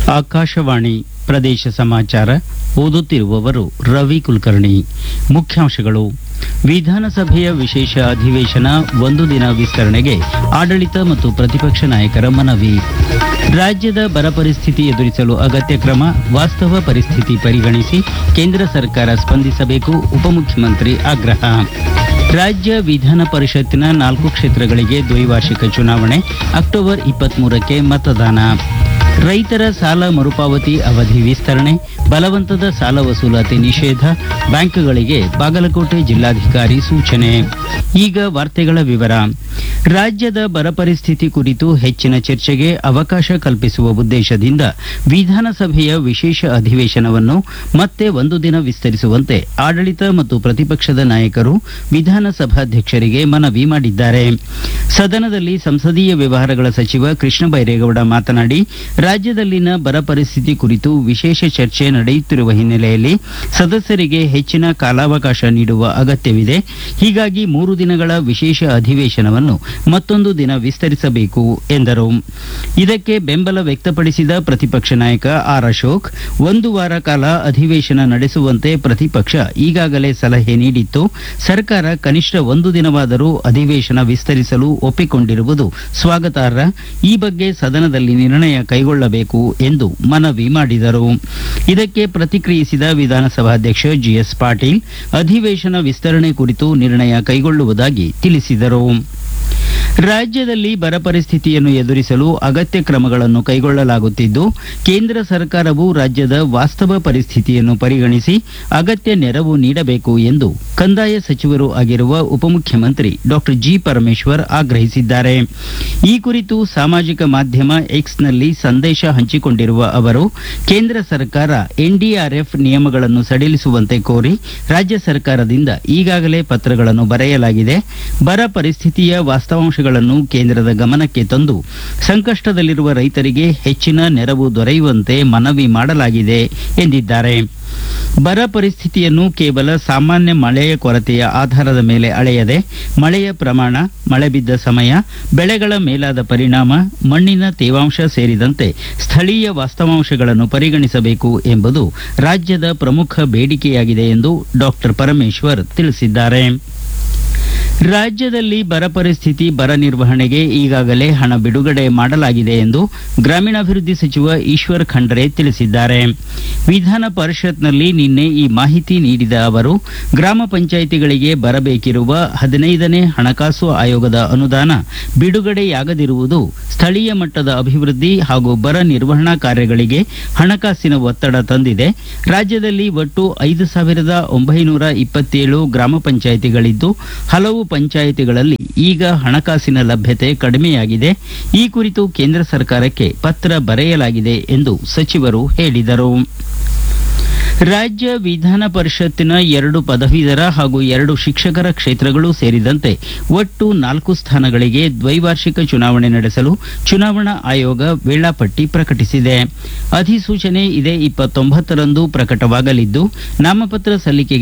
ಆಕಾಶವಾಣಿ ಪ್ರದೇಶ ಸಮಾಚಾರ ಓದುತ್ತಿರುವವರು ರವಿ ಕುಲಕರ್ಣಿ ಮುಖ್ಯಾಂಶಗಳು ವಿಧಾನಸಭೆಯ ವಿಶೇಷ ಅಧಿವೇಶನ ಒಂದು ದಿನ ವಿಸ್ತರಣೆಗೆ ಆಡಳಿತ ಮತ್ತು ಪ್ರತಿಪಕ್ಷ ನಾಯಕರ ಮನವಿ ರಾಜ್ಯದ ಬರ ಪರಿಸ್ಥಿತಿ ಎದುರಿಸಲು ಅಗತ್ಯ ಕ್ರಮ ವಾಸ್ತವ ಪರಿಸ್ಥಿತಿ ಪರಿಗಣಿಸಿ ಕೇಂದ್ರ ಸರ್ಕಾರ ಸ್ಪಂದಿಸಬೇಕು ಉಪಮುಖ್ಯಮಂತ್ರಿ ಆಗ್ರಹ ರಾಜ್ಯ ವಿಧಾನ ಪರಿಷತ್ತಿನ ನಾಲ್ಕು ಕ್ಷೇತ್ರಗಳಿಗೆ ದ್ವೈವಾರ್ಷಿಕ ಚುನಾವಣೆ ಅಕ್ಟೋಬರ್ ಇಪ್ಪತ್ಮೂರಕ್ಕೆ ಮತದಾನ ರೈತರ ಸಾಲ ಮರುಪಾವತಿ ಅವಧಿ ವಿಸ್ತರಣೆ ಬಲವಂತದ ಸಾಲ ವಸೂಲಾತಿ ನಿಷೇಧ ಬ್ಯಾಂಕ್ಗಳಿಗೆ ಬಾಗಲಕೋಟೆ ಜಿಲ್ಲಾಧಿಕಾರಿ ಸೂಚನೆ ಈಗ ವಾರ್ತೆಗಳ ವಿವರ ರಾಜ್ಯದ ಬರ ಪರಿಸ್ಥಿತಿ ಕುರಿತು ಹೆಚ್ಚಿನ ಚರ್ಚೆಗೆ ಅವಕಾಶ ಕಲ್ಪಿಸುವ ಉದ್ದೇಶದಿಂದ ವಿಧಾನಸಭೆಯ ವಿಶೇಷ ಅಧಿವೇಶನವನ್ನು ಮತ್ತೆ ಒಂದು ದಿನ ವಿಸ್ತರಿಸುವಂತೆ ಆಡಳಿತ ಮತ್ತು ಪ್ರತಿಪಕ್ಷದ ನಾಯಕರು ವಿಧಾನಸಭಾಧ್ಯಕ್ಷರಿಗೆ ಮನವಿ ಮಾಡಿದ್ದಾರೆ ಸದನದಲ್ಲಿ ಸಂಸದೀಯ ವ್ಯವಹಾರಗಳ ಸಚಿವ ಕೃಷ್ಣ ಬೈರೇಗೌಡ ಮಾತನಾಡಿ ರಾಜ್ಯದಲ್ಲಿನ ಬರ ಪರಿಸ್ಥಿತಿ ಕುರಿತು ವಿಶೇಷ ಚರ್ಚೆ ನಡೆಯುತ್ತಿರುವ ಹಿನ್ನೆಲೆಯಲ್ಲಿ ಸದಸ್ಯರಿಗೆ ಹೆಚ್ಚಿನ ಕಾಲಾವಕಾಶ ನೀಡುವ ಅಗತ್ಯವಿದೆ ಹೀಗಾಗಿ ಮೂರು ದಿನಗಳ ವಿಶೇಷ ಅಧಿವೇಶನವನ್ನು ಮತ್ತೊಂದು ದಿನ ವಿಸ್ತರಿಸಬೇಕು ಎಂದರು ಇದಕ್ಕೆ ಬೆಂಬಲ ವ್ಯಕ್ತಪಡಿಸಿದ ಪ್ರತಿಪಕ್ಷ ನಾಯಕ ಆರ್ ಅಶೋಕ್ ಒಂದು ವಾರ ಕಾಲ ಅಧಿವೇಶನ ನಡೆಸುವಂತೆ ಪ್ರತಿಪಕ್ಷ ಈಗಾಗಲೇ ಸಲಹೆ ನೀಡಿತ್ತು ಸರ್ಕಾರ ಕನಿಷ್ಠ ಒಂದು ದಿನವಾದರೂ ಅಧಿವೇಶನ ವಿಸ್ತರಿಸಲು ಒಪ್ಪಿಕೊಂಡಿರುವುದು ಸ್ವಾಗತಾರ್ಹ ಈ ಬಗ್ಗೆ ಸದನದಲ್ಲಿ ನಿರ್ಣಯ ಕೈಗೊಳ್ಳಬೇಕು ಎಂದು ಮನವಿ ಮಾಡಿದರು ಇದಕ್ಕೆ ಪ್ರತಿಕ್ರಿಯಿಸಿದ ವಿಧಾನಸಭಾಧ್ಯಕ್ಷ ಜಿಎಸ್ ಪಾಟೀಲ್ ಅಧಿವೇಶನ ವಿಸ್ತರಣೆ ಕುರಿತು ನಿರ್ಣಯ ಕೈಗೊಳ್ಳುವುದಾಗಿ ತಿಳಿಸಿದರು ರಾಜ್ಯದಲ್ಲಿ ಬರ ಪರಿಸ್ಥಿತಿಯನ್ನು ಎದುರಿಸಲು ಅಗತ್ಯ ಕ್ರಮಗಳನ್ನು ಕೈಗೊಳ್ಳಲಾಗುತ್ತಿದ್ದು ಕೇಂದ್ರ ಸರ್ಕಾರವು ರಾಜ್ಯದ ವಾಸ್ತವ ಪರಿಸ್ಥಿತಿಯನ್ನು ಪರಿಗಣಿಸಿ ಅಗತ್ಯ ನೆರವು ನೀಡಬೇಕು ಎಂದು ಕಂದಾಯ ಸಚಿವರು ಆಗಿರುವ ಉಪಮುಖ್ಯಮಂತ್ರಿ ಡಾಕ್ಟರ್ ಜಿ ಪರಮೇಶ್ವರ್ ಆಗ್ರಹಿಸಿದ್ದಾರೆ ಈ ಕುರಿತು ಸಾಮಾಜಿಕ ಮಾಧ್ಯಮ ಎಕ್ಸ್ನಲ್ಲಿ ಸಂದೇಶ ಹಂಚಿಕೊಂಡಿರುವ ಅವರು ಕೇಂದ್ರ ಸರ್ಕಾರ ಎನ್ಡಿಆರ್ಎಫ್ ನಿಯಮಗಳನ್ನು ಸಡಿಲಿಸುವಂತೆ ಕೋರಿ ರಾಜ್ಯ ಸರ್ಕಾರದಿಂದ ಈಗಾಗಲೇ ಪತ್ರಗಳನ್ನು ಬರೆಯಲಾಗಿದೆ ಬರ ಪರಿಸ್ಥಿತಿಯ ವಾಸ್ತವಾಂಶಗಳನ್ನು ಕೇಂದ್ರದ ಗಮನಕ್ಕೆ ತಂದು ಸಂಕಷ್ಟದಲ್ಲಿರುವ ರೈತರಿಗೆ ಹೆಚ್ಚಿನ ನೆರವು ದೊರೆಯುವಂತೆ ಮನವಿ ಮಾಡಲಾಗಿದೆ ಎಂದಿದ್ದಾರೆ ಬರ ಪರಿಸ್ಥಿತಿಯನ್ನು ಕೇವಲ ಸಾಮಾನ್ಯ ಮಳೆಯ ಕೊರತೆಯ ಆಧಾರದ ಮೇಲೆ ಅಳೆಯದೆ ಮಳೆಯ ಪ್ರಮಾಣ ಮಳೆ ಬಿದ್ದ ಸಮಯ ಬೆಳೆಗಳ ಮೇಲಾದ ಪರಿಣಾಮ ಮಣ್ಣಿನ ತೇವಾಂಶ ಸೇರಿದಂತೆ ಸ್ಥಳೀಯ ವಾಸ್ತವಾಂಶಗಳನ್ನು ಪರಿಗಣಿಸಬೇಕು ಎಂಬುದು ರಾಜ್ಯದ ಪ್ರಮುಖ ಬೇಡಿಕೆಯಾಗಿದೆ ಎಂದು ಡಾಕ್ಟರ್ ಪರಮೇಶ್ವರ್ ತಿಳಿಸಿದ್ದಾರೆ ರಾಜ್ಯದಲ್ಲಿ ಬರ ಪರಿಸ್ಥಿತಿ ಬರ ನಿರ್ವಹಣೆಗೆ ಈಗಾಗಲೇ ಹಣ ಬಿಡುಗಡೆ ಮಾಡಲಾಗಿದೆ ಎಂದು ಗ್ರಾಮೀಣಾಭಿವೃದ್ಧಿ ಸಚಿವ ಈಶ್ವರ್ ಖಂಡ್ರೆ ತಿಳಿಸಿದ್ದಾರೆ ವಿಧಾನ ಪರಿಷತ್ನಲ್ಲಿ ನಿನ್ನೆ ಈ ಮಾಹಿತಿ ನೀಡಿದ ಅವರು ಗ್ರಾಮ ಪಂಚಾಯಿತಿಗಳಿಗೆ ಬರಬೇಕಿರುವ ಹದಿನೈದನೇ ಹಣಕಾಸು ಆಯೋಗದ ಅನುದಾನ ಬಿಡುಗಡೆಯಾಗದಿರುವುದು ಸ್ಥಳೀಯ ಮಟ್ಟದ ಅಭಿವೃದ್ಧಿ ಹಾಗೂ ಬರ ನಿರ್ವಹಣಾ ಕಾರ್ಯಗಳಿಗೆ ಹಣಕಾಸಿನ ಒತ್ತಡ ತಂದಿದೆ ರಾಜ್ಯದಲ್ಲಿ ಒಟ್ಟು ಐದು ಸಾವಿರದ ಒಂಬೈನೂರ ಇಪ್ಪತ್ತೇಳು ಗ್ರಾಮ ಪಂಚಾಯಿತಿಗಳಿದ್ದು ಹಲವು ಪಂಚಾಯಿತಿಗಳಲ್ಲಿ ಈಗ ಹಣಕಾಸಿನ ಲಭ್ಯತೆ ಕಡಿಮೆಯಾಗಿದೆ ಈ ಕುರಿತು ಕೇಂದ್ರ ಸರ್ಕಾರಕ್ಕೆ ಪತ್ರ ಬರೆಯಲಾಗಿದೆ ಎಂದು ಸಚಿವರು ಹೇಳಿದರು ರಾಜ್ಯ ವಿಧಾನ ಪರಿಷತ್ತಿನ ಎರಡು ಪದವೀಧರ ಹಾಗೂ ಎರಡು ಶಿಕ್ಷಕರ ಕ್ಷೇತ್ರಗಳು ಸೇರಿದಂತೆ ಒಟ್ಟು ನಾಲ್ಕು ಸ್ಥಾನಗಳಿಗೆ ದ್ವೈವಾರ್ಷಿಕ ಚುನಾವಣೆ ನಡೆಸಲು ಚುನಾವಣಾ ಆಯೋಗ ವೇಳಾಪಟ್ಟಿ ಪ್ರಕಟಿಸಿದೆ ಅಧಿಸೂಚನೆ ಇದೇ ಇಪ್ಪತ್ತೊಂಬತ್ತರಂದು ಪ್ರಕಟವಾಗಲಿದ್ದು ನಾಮಪತ್ರ ಸಲ್ಲಿಕೆಗೆ